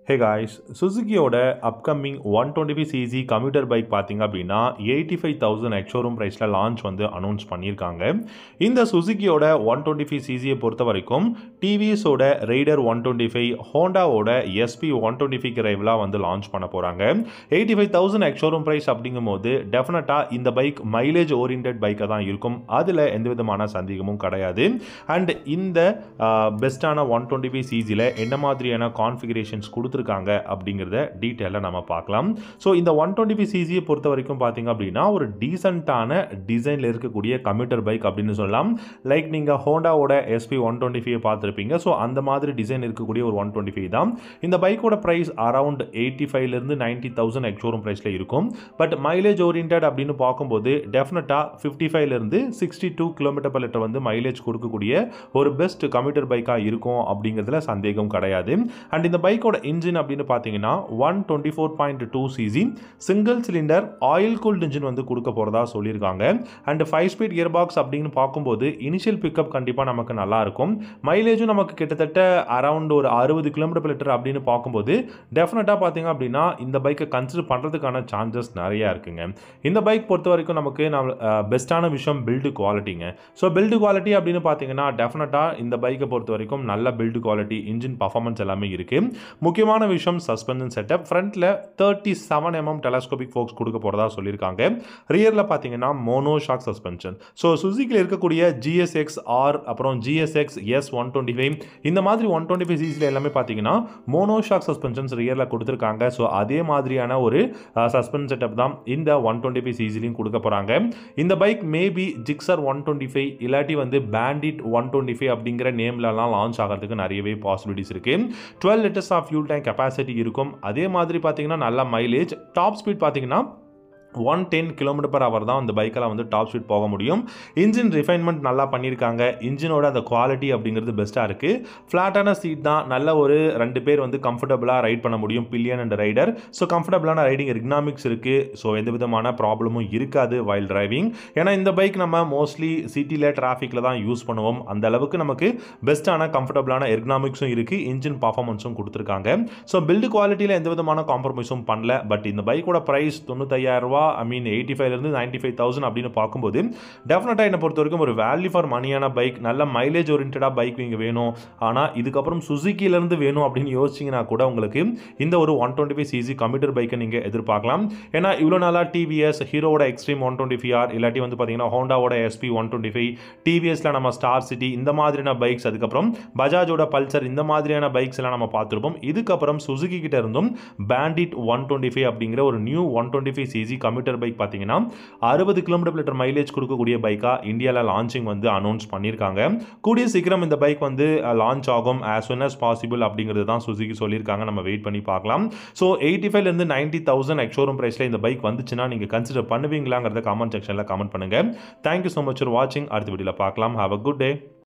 ஹே guys சுசுகியோட upcoming one twenty five CC commuter bike பார்த்தீங்க அப்படின்னா எயிட்டி ஃபைவ் தௌசண்ட் எக்ஷோரூம் ப்ரைஸில் லான்ச் வந்து அனௌன்ஸ் பண்ணியிருக்காங்க இந்த சுசுகியோட ஒன் டுவெண்ட்டி ஃபைவ் சிசியை பொறுத்த வரைக்கும் டிவிஎஸோட ரெய்டர் ஒன் டுவெண்ட்டி ஃபைவ் ஹோண்டாவோட எஸ்பி ஒன் டுவெண்ட்டி ஃபைவ் ரைவலாக வந்து லான்ச் பண்ண போகிறாங்க eighty five thousand ex showroom price அப்படிங்கும் போது டெஃபினட்டாக இந்த பைக் மைலேஜ் ஓரியன்ட் பைக்காக தான் இருக்கும் அதில் எந்த விதமான சந்தேகமும் கிடையாது அண்ட் இந்த பெஸ்ட்டான ஒன் டுவெண்ட்டி ஃபைவ் சிசியில் என்ன மாதிரியான கான்ஃபிகரேஷன்ஸ் கொடுத்துருக்காங்க அப்படிங்கிறத டீட்டெயிலாக நம்ம பார்க்கலாம் ஸோ இந்த ஒன் டுவெண்ட்டி ஃபைவ் சிசியை பொறுத்த வரைக்கும் பார்த்தீங்க அப்படின்னா ஒரு டீசெண்டான டிசைனில் இருக்கக்கூடிய கம்ப்யூட்டர் பைக் அப்படின்னு சொல்லலாம் லைக் நீங்கள் ஹோண்டாவோட எஸ்பி ஒன் டுவெண்ட்டி ஃபைவ் பார்த்துருப்பீங்க ஸோ அந்த மாதிரி டிசைன் இருக்கக்கூடிய ஒரு ஒன் டுவெண்ட்டி ஃபைவ் தான் இந்த பைக்கோட ப்ரைஸ் அரவுண்ட் எயிட்டி ஃபைவ்லேருந்து நைன்ட்டி தௌசண்ட் எக்ஷோரூம் ப்ரைஸில் இருக்கும் பட் மைலேஜ் ஓரியன்ட் அப்படின்னு பார்க்கும்போது டெஃபினட்டாக ஃபிஃப்டி ஃபைவ்லேருந்து sixty two kilometre per litre வந்து மைலேஜ் கொடுக்கக்கூடிய ஒரு பெஸ்ட் கம்ப்யூட்டர் பைக்காக இருக்கும் அப்படிங்கிறதுல சந்தேகம் கிடையாது அண்ட் இந்த பைக்கோட இன்ஜின் அப்படின்னு பார்த்தீங்கன்னா one twenty four point two CC single cylinder oil cooled engine வந்து கொடுக்க போகிறதா சொல்லியிருக்காங்க and five speed gear box அப்படின்னு பார்க்கும்போது இனிஷியல் பிக்கப் கண்டிப்பாக நமக்கு நல்லா இருக்கும் மைலேஜும் நமக்கு கிட்டத்தட்ட அரவுண்ட் ஒரு அறுபது கிலோமீட்டர் லிட்டர் அப்படின்னு பார்க்கும்போது டெஃபினட்டாக பார்த்தீங்க அப்படின்னா இந்த பைக்கை கன்சிடர் பண்ணுறதுக்கான சான்சஸ் நிறையா இருக்குங்க இந்த பைக் பொறுத்த வரைக்கும் நமக்கு நம்ம பெஸ்ட்டான விஷயம் பில்டு குவாலிட்டிங்க ஸோ பில்டு குவாலிட்டி அப்படின்னு பார்த்தீங்கன்னா டெஃபினட்டாக இந்த பைக்கை பொறுத்த வரைக்கும் நல்ல பில்டு குவாலிட்டி இன்ஜின் பர்ஃபார்மன்ஸ் எல்லாமே இருக்குது முக்கியமான விஷயம் சஸ்பென்ஷன் செட்டப் ஃப்ரண்ட்டில் thirty seven MM telescopic forks கொடுக்க போகிறதா சொல்லியிருக்காங்க ரியரில் பார்த்தீங்கன்னா மோனோ ஷாக் சஸ்பென்ஷன் ஸோ சுசுக்கியில் இருக்கக்கூடிய ஜிஎஸ்எக்ஸ் ஆர் அப்புறம் GSX S one twenty five இந்த மாதிரி ஒன் டுவெண்ட்டி ஃபைவ் சிசியில் எல்லாமே பார்த்தீங்கன்னா மோனோ ஷாக் சஸ்பென்ஷன்ஸ் ரியரில் கொடுத்துருக்காங்க ஸோ அதே மாதிரியான ஒரு சஸ்பென்ஸ் செட்டப் தான் இந்த ஒன் டுவெண்ட்டி ஃபைவ் சிசிலையும் கொடுக்க போகிறாங்க இந்த bike maybe Gixxer one twenty five இல்லாட்டி வந்து பேண்டிட் ஒன் டுவெண்ட்டி ஃபைவ் அப்படிங்கிற நேம்லலாம் லான்ச் ஆகிறதுக்கு நிறையவே பாசிபிலிட்டிஸ் இருக்குது twelve litres of fuel tank capacity இருக்கும் அதே மாதிரி பார்த்தீங்கன்னா நல்ல மைலேஜ் டாப் ஸ்பீட் பார்த்தீங்கன்னா one ten kilometre per hour தான் அந்த பைக்கெல்லாம் வந்து டாப் ஸ்பீட் போக முடியும் இன்ஜின் ரிஃபைன்மெண்ட் நல்லா பண்ணியிருக்காங்க இன்ஜினோட அந்த குவாலிட்டி அப்படிங்கிறது பெஸ்ட்டாக இருக்குது ஃப்ளாட்டான சீட் தான் நல்ல ஒரு ரெண்டு பேர் வந்து கம்ஃபர்டபுளாக ரைட் பண்ண முடியும் பில்லியன் அண்ட் ரைடர் ஸோ கம்ஃபர்டபுளான ரைடிங் எக்னாமிக்ஸ் இருக்குது ஸோ எந்த விதமான ப்ராப்ளமும் இருக்காது வைல் டிரைவிங் ஏன்னா இந்த பைக் நம்ம மோஸ்ட்லி சிட்டியில் டிராஃபிக்கில் தான் யூஸ் பண்ணுவோம் அந்த அளவுக்கு நமக்கு பெஸ்ட்டான கம்ஃபர்டபுளான எர்கனாமிக்ஸும் இருக்குது இன்ஜின் பர்ஃபார்மன்ஸும் கொடுத்துருக்காங்க ஸோ பில்டு குவாலிட்டியில் எந்த விதமான காம்ப்ரமைஸும் பண்ணல பட் இந்த பைக்கோட ப்ரைஸ் தொண்ணூத்தையாயிரம் ரூபா ஐ மீன் எயிட்டி ஃபைவ்லேருந்து நைன்ட்டி ஃபைவ் தௌசண்ட் அப்படின்னு பார்க்கும்போது டெஃபினட்டாக என்னை பொறுத்த வரைக்கும் ஒரு வேல்யூ ஃபார் மணியான பைக் நல்ல மைலேஜ் ஓரியன்டாக பைக் நீங்கள் வேணும் ஆனால் இதுக்கப்புறம் சுசுக்கிலேருந்து வேணும் அப்படின்னு யோசிச்சிங்கன்னா கூட உங்களுக்கு இந்த ஒரு one twenty five CC commuter பைக்கை நீங்கள் எதிர்பார்க்கலாம் ஏன்னா இவ்வளோ நாளாக டிவிஎஸ் ஹீரோவோட Xtreme one twenty five R இல்லாட்டி வந்து பார்த்தீங்கன்னா ஹோண்டாவோட எஸ்பி ஒன் டுவெண்ட்டி ஃபைவ் டிவிஎஸில் நம்ம ஸ்டார் சிட்டி இந்த மாதிரியான பைக்ஸ் அதுக்கப்புறம் பஜாஜோட பல்சர் இந்த மாதிரியான பைக்ஸ் எல்லாம் நம்ம பார்த்துருப்போம் இதுக்கப்புறம் சுசுகி கிட்ட இருந்தும் பேண்டிட் ஒன் டுவெண்ட்டி ஃபைவ் அப்படிங்கிற ஒரு new one twenty five CC computer bike பார்த்தீங்கன்னா அறுபது கிலோமீட்டர் லிட்டர் மைலேஜ் கொடுக்கக்கூடிய பைக்காக இந்தியாவில் லான்ச்சிங் வந்து அனௌன்ஸ் பண்ணியிருக்காங்க கூடிய சீக்கிரம் இந்த பைக் வந்து லான்ச் ஆகும் ஆஸ் soon as பாசிபிள் அப்படிங்கிறது தான் சுசுகி சொல்லியிருக்காங்க நம்ம வெயிட் பண்ணி பார்க்கலாம் ஸோ எயிட்டி ஃபைவ்லேருந்து நைன்ட்டி தௌசண்ட் எக்ஷோரூம் ப்ரைஸில் இந்த பைக் வந்துச்சுன்னா நீங்கள் கன்சிடர் பண்ணுவீங்களாங்கிறத கமெண்ட் செக்ஷனில் கமெண்ட் பண்ணுங்கள் தேங்க்யூ ஸோ மச் ஃபார் வாட்சிங் அடுத்த வீடியோவில் பார்க்கலாம் ஹாவ் அ குட் டே